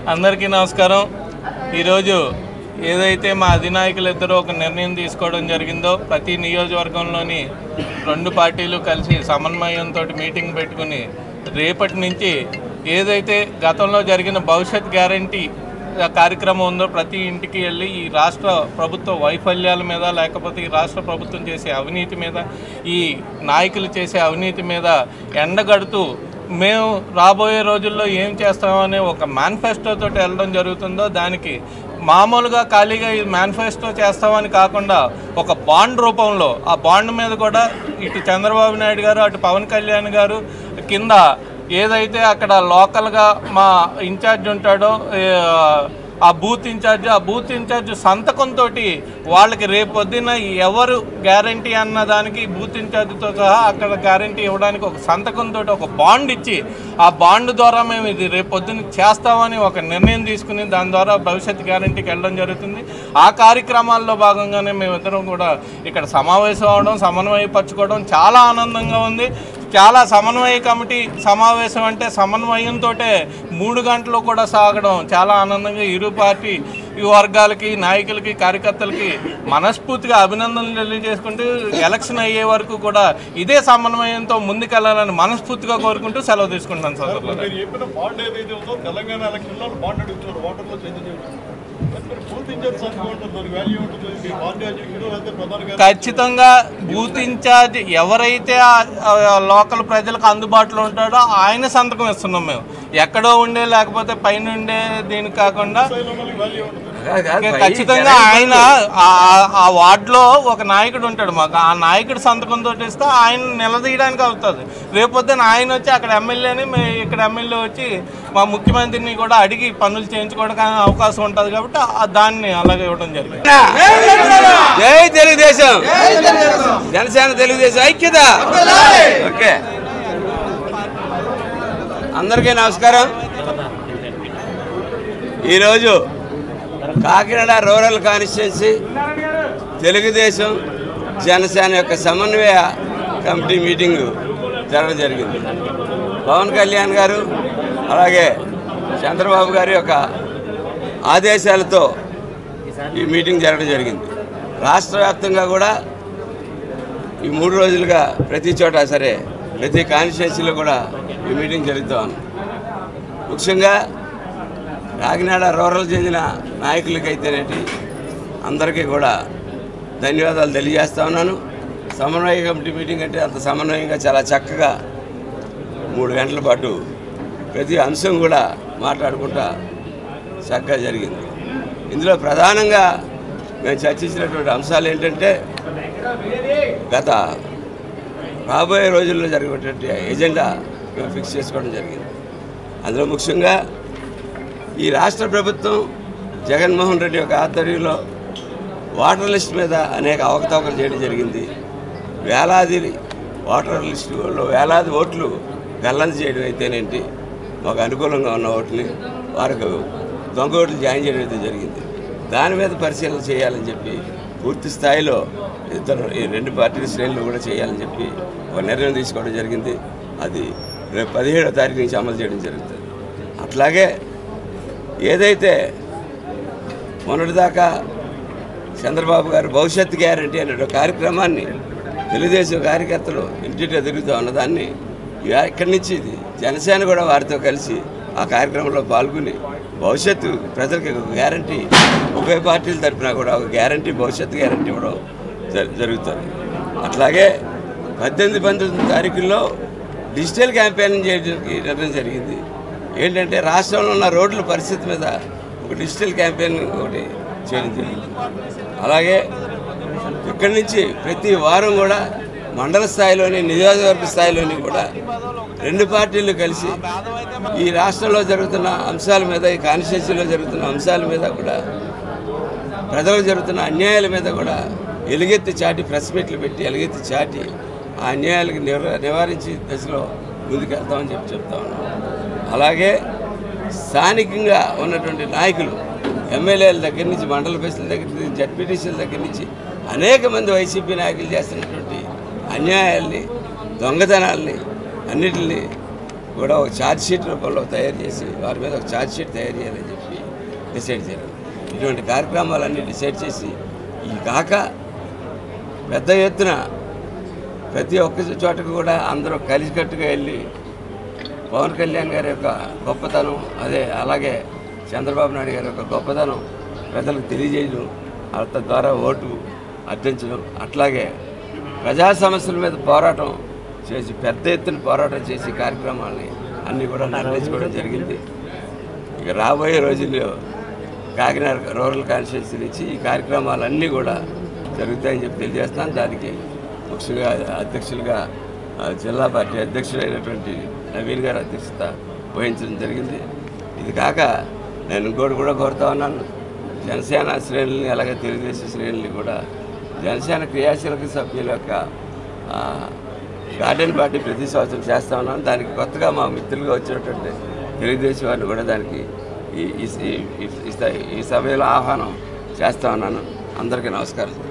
అందరికీ నమస్కారం ఈరోజు ఏదైతే మా అధినాయకులు ఇద్దరు ఒక నిర్ణయం తీసుకోవడం జరిగిందో ప్రతి నియోజకవర్గంలోని రెండు పార్టీలు కలిసి సమన్వయంతో మీటింగ్ పెట్టుకుని రేపటి నుంచి ఏదైతే గతంలో జరిగిన భవిష్యత్ గ్యారంటీ కార్యక్రమం ఉందో ప్రతి ఇంటికి వెళ్ళి ఈ రాష్ట్ర ప్రభుత్వ వైఫల్యాల మీద లేకపోతే ఈ రాష్ట్ర ప్రభుత్వం చేసే అవినీతి మీద ఈ నాయకులు చేసే అవినీతి మీద ఎండగడుతూ మేము రాబోయే రోజుల్లో ఏం చేస్తామనే ఒక మేనిఫెస్టోతో వెళ్ళడం జరుగుతుందో దానికి మామూలుగా ఖాళీగా ఈ మేనిఫెస్టో చేస్తామని కాకుండా ఒక బాండ్ రూపంలో ఆ బాండ్ మీద కూడా ఇటు చంద్రబాబు నాయుడు గారు అటు పవన్ కళ్యాణ్ గారు కింద ఏదైతే అక్కడ లోకల్గా మా ఇన్ఛార్జ్ ఉంటాడో ఏ, ఆ బూత్ ఇన్ఛార్జ్ ఆ బూత్ ఇన్ఛార్జ్ సంతకంతో వాళ్ళకి రేపొద్దున ఎవరు గ్యారంటీ అన్న దానికి బూత్ ఇన్ఛార్జ్తో సహా అక్కడ గ్యారంటీ ఇవ్వడానికి ఒక సంతకంతో ఒక బాండ్ ఇచ్చి ఆ బాండ్ ద్వారా మేము ఇది రేపొద్దున చేస్తామని ఒక నిర్ణయం తీసుకుని దాని ద్వారా భవిష్యత్ గ్యారంటీకి వెళ్ళడం జరుగుతుంది ఆ కార్యక్రమాల్లో భాగంగానే మేమిద్దరం కూడా ఇక్కడ సమావేశం అవడం సమన్వయపరచుకోవడం చాలా ఆనందంగా ఉంది చాలా సమన్వయ కమిటీ సమావేశం అంటే సమన్వయంతో మూడు గంటలు కూడా సాగడం చాలా ఆనందంగా ఇరు పార్టీ ఈ వర్గాలకి నాయకులకి కార్యకర్తలకి మనస్ఫూర్తిగా అభినందనలు తెలియజేసుకుంటూ ఎలక్షన్ అయ్యే వరకు కూడా ఇదే సమన్వయంతో ముందుకెళ్లాలని మనస్ఫూర్తిగా కోరుకుంటూ సెలవు తీసుకుంటాను సోదరులు మీరు చెప్పిన బాండ్ ఏదైతే ఉందో తెలంగాణ ఎలక్షన్లో బాండ్ అడుగుతున్నారు ఓటర్లో చేంజ్ చేయడం మరి బూత్ ఇన్ఛార్జ్ సంఖ్య ఉంటుంది దానికి వాల్యూ ఉంటుంది మీ పార్టీ అధ్యక్షుడు లేకపోతే ప్రధాన కార్యదర్శి ఖచ్చితంగా బూత్ ఇన్ఛార్జ్ ఎవరైతే ఆ- ఆ లోకల్ ప్రజలకు అందుబాటులో ఉంటాడో ఆయన సంతకం ఇస్తున్నాం మేము ఎక్కడో ఉండే లేకపోతే పైన ఉండే దీనికి కాకుండా స్థాయిలో వాళ్ళకి వాల్యూ ఉంటుంది ఇంకా ఖచ్చితంగా ఆయన ఆ- ఆ- ఆ వార్డులో ఒక నాయకుడు ఉంటాడు మాకు ఆ నాయకుడు సంతకంతో ఇస్తే ఆయన నిలదీయడానికి అవుతుంది రేపొద్దున ఆయన వచ్చి అక్కడ ఎమ్మెల్యేని మే- ఇక్కడ ఎమ్మెల్యే వచ్చి మా ముఖ్యమంత్రిని కూడా అడిగి పనులు చేయించుకోవడానికి అవకాశం ఉంటుంది కాబట్టి ఆ- దాన్ని అలాగే ఇవ్వడం జరిగింది జై తెలుగుదేశం జనసేన తెలుగుదేశం ఐక్యత ఓకే అందరికీ నమస్కారం ఈరోజు కాకినాడ రూరల్ కాన్స్టిట్యున్సీ తెలుగుదేశం జనసేన యొక్క సమన్వయ కమిటీ మీటింగు జరగడం జరిగింది పవన్ కళ్యాణ్ గారు అలాగే చంద్రబాబు గారి యొక్క ఆదేశాలతో ఈ మీటింగ్ జరగడం జరిగింది రాష్ట్ర వ్యాప్తంగా కూడా ఈ మూడు రోజులుగా ప్రతి చోట సరే ప్రతి కాన్స్టిట్యున్సీలో కూడా ఈ మీటింగ్ జరుగుతూ ఉంది ముఖ్యంగా కాకినాడ రూరల్ చెందిన నాయకులకైతేనేటి అందరికీ కూడా ధన్యవాదాలు తెలియజేస్తా ఉన్నాను సమన్వయ కమిటీ మీటింగ్ అంటే అంత సమన్వయంగా చాలా చక్కగా మూడు గంటల పాటు ప్రతి అంశం కూడా మాట్లాడుకుంటా చక్కగా జరిగింది ఇందులో ప్రధానంగా మేము చర్చించినటువంటి అంశాలు ఏంటంటే గత రాబోయే రోజుల్లో జరిగేటువంటి ఎజెండా మేము ఫిక్స్ చేసుకోవడం జరిగింది అందులో ముఖ్యంగా ఈ రాష్ట్ర ప్రభుత్వం జగన్మోహన్ రెడ్డి యొక్క ఆధ్వర్యంలో వాటర్ లిస్ట్ మీద అనేక అవకతవకలు చేయడం జరిగింది వేలాది వాటర్ లిస్టులో వేలాది ఓట్లు గల్లంత చేయడం అయితేనేంటి మాకు అనుకూలంగా ఉన్న ఓట్లని వారికి దొంగ ఓట్లు జాయిన్ చేయడం అయితే జరిగింది దాని మీద పరిశీలన చేయాలని చెప్పి పూర్తి స్థాయిలో ఇద్దరు ఈ రెండు పార్టీల శ్రేణులు కూడా చేయాలని చెప్పి ఒక నిర్ణయం తీసుకోవడం జరిగింది అది రేపు పదిహేడో తారీఖు నుంచి అమలు చేయడం జరుగుతుంది అట్లాగే ఏదైతే మొన్నటిదాకా చంద్రబాబు గారు భవిష్యత్ గ్యారంటీ అనే ఒక కార్యక్రమాన్ని తెలుగుదేశం కార్యకర్తలు ఇంటింటి తిరుగుతూ ఉన్నదాన్ని ఇక- ఇక్కడి నుంచి ఇది జనసేన కూడా వారితో కలిసి ఆ కార్యక్రమంలో పాల్గొని భవిష్యత్తు ప్రజలకి ఒక గ్యారంటీ ఉభయ పార్టీల తరఫున కూడా ఒక గ్యారంటీ భవిష్యత్తు గ్యారంటీ ఇవ్వడం జరు- జరుగుతుంది అట్లాగే పద్దెనిమిది పంతొమ్మిది తారీఖుల్లో డిజిటల్ క్యాంపెయిన్ చేయడానికి నిర్ణయం జరిగింది ఏంటంటే రాష్ట్రంలో ఉన్న రోడ్ల పరిస్థితి మీద ఒక డిజిటల్ క్యాంపెయిన్ ఒకటి చేయడం జరిగింది అలాగే ఇక్కడి నుంచి ప్రతి వారం కూడా మండల స్థాయిలోని నియోజకవర్గ స్థాయిలోని కూడా రెండు పార్టీలు కలిసి ఈ రాష్ట్రంలో జరుగుతున్న అంశాల మీద ఈ కాన్స్టిట్యూన్సీలో జరుగుతున్న అంశాల మీద కూడా ప్రజలకు జరుగుతున్న అన్యాయాల మీద కూడా ఎలుగెత్తి చాటి ప్రెస్ మీట్లు పెట్టి ఎలుగెత్తి చాటి ఆ అన్యాయాలకు నివ నివారించి దశలో ముందుకెళ్తామని చెప్పి చెప్తా ఉన్నాం అలాగే స్థానికంగా ఉన్నటువంటి నాయకులు ఎమ్మెల్యేల దగ్గర నుంచి మండల ప్రెసిడెంట్ దగ్గర నుంచి జడ్పీటీసీల దగ్గర నుంచి అనేక మంది వైసీపీ నాయకులు చేస్తున్నటువంటి అన్యాయాల్ని దొంగతనాల్ని అన్నిటిని కూడా ఒక ఛార్జ్ షీట్ రూపంలో తయారు చేసి వారి మీద ఒక ఛార్జ్ షీట్ తయారు చేయాలని చెప్పి డిసైడ్ చేయాలి ఇటువంటి కార్యక్రమాలన్నీ డిసైడ్ చేసి ఈ కాక పెద్ద ఎత్తున ప్రతి ఒక్క చోటకు కూడా అందరూ కలిసికట్టుగా వెళ్ళి పవన్ కళ్యాణ్ గారి యొక్క గొప్పతనం అదే అలాగే చంద్రబాబు నాయుడు గారి యొక్క గొప్పతనం ప్రజలకు తెలియజేయడం అంత ద్వారా ఓటు అర్థించడం అట్లాగే ప్రజా సమస్యల మీద పోరాటం చేసి పెద్ద ఎత్తున పోరాటం చేసి కార్యక్రమాలని అన్నీ కూడా నిర్ణయించుకోవడం జరిగింది ఇక రాబోయే రోజుల్లో కాకినాడ రూరల్ కాన్స్టిట్యూన్సీ నుంచి ఈ కార్యక్రమాలన్నీ కూడా జరుగుతాయని చెప్పి తెలియజేస్తున్నాను దానికి ముఖ్యంగా అధ్యక్షులుగా ఆ, జిల్లా పార్టీ అధ్యక్షుడైనటువంటి నవీన్ గారు అధ్యక్షత వహించడం జరిగింది ఇది కాక నేను ఇంకోటి కూడా కోరుతా ఉన్నాను జనసేన శ్రేణుల్ని అలాగే తెలుగుదేశం శ్రేణుల్ని కూడా జనసేన క్రియాశీలక సభ్యుల యొక్క ఆ, గార్డెన్ పార్టీ ప్రతి సంవత్సరం చేస్తా ఉన్నాను దానికి కొత్తగా మా మిత్రులుగా వచ్చినటువంటి తెలుగుదేశం వారిని కూడా దానికి ఈ ఈ- ఈ- ఈ- ఈ సమయంలో ఆహ్వానం చేస్తా ఉన్నాను అందరికీ నమస్కారం